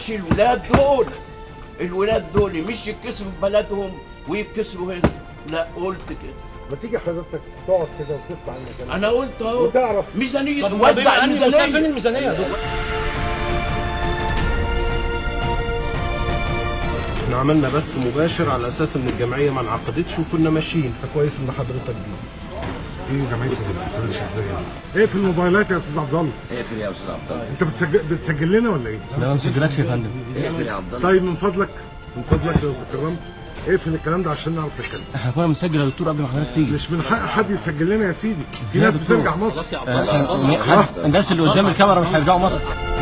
ينفعش الولاد دول الولاد دول مش يتكسروا في بلدهم ويتكسروا هنا لا قلت كده ما تيجي حضرتك تقعد كده وتسمع الميزانيه انا قلت اهو وتعرف ميزانيه طب وزع وزع الميزانيه فين الميزانيه الميزانيه يا دكتور؟ احنا عملنا بث مباشر على اساس ان الجمعيه ما انعقدتش وكنا ماشيين كويس ان حضرتك دي دي جمعيه ما بتعملش ازاي يعني ايه في الموبايلات يا استاذ عبد الله اقفل يا استاذ عبد الله انت بتسجل بتسجل لنا ولا ايه لا ما مسجلكش يا فندم اقفل يا عبد الله طيب من فضلك من فضلك لو تكرمت اقفل الكلام ده عشان نعرف نتكلم احنا كنا بنسجل يا دكتور قبل ما حضرتك تيجي مش من حق حد يسجل لنا يا سيدي في ازاي يا ناس دكتور؟ بترجع مصر آه، آه، حد- الناس اللي قدام الكاميرا مش هيرجعوا مصر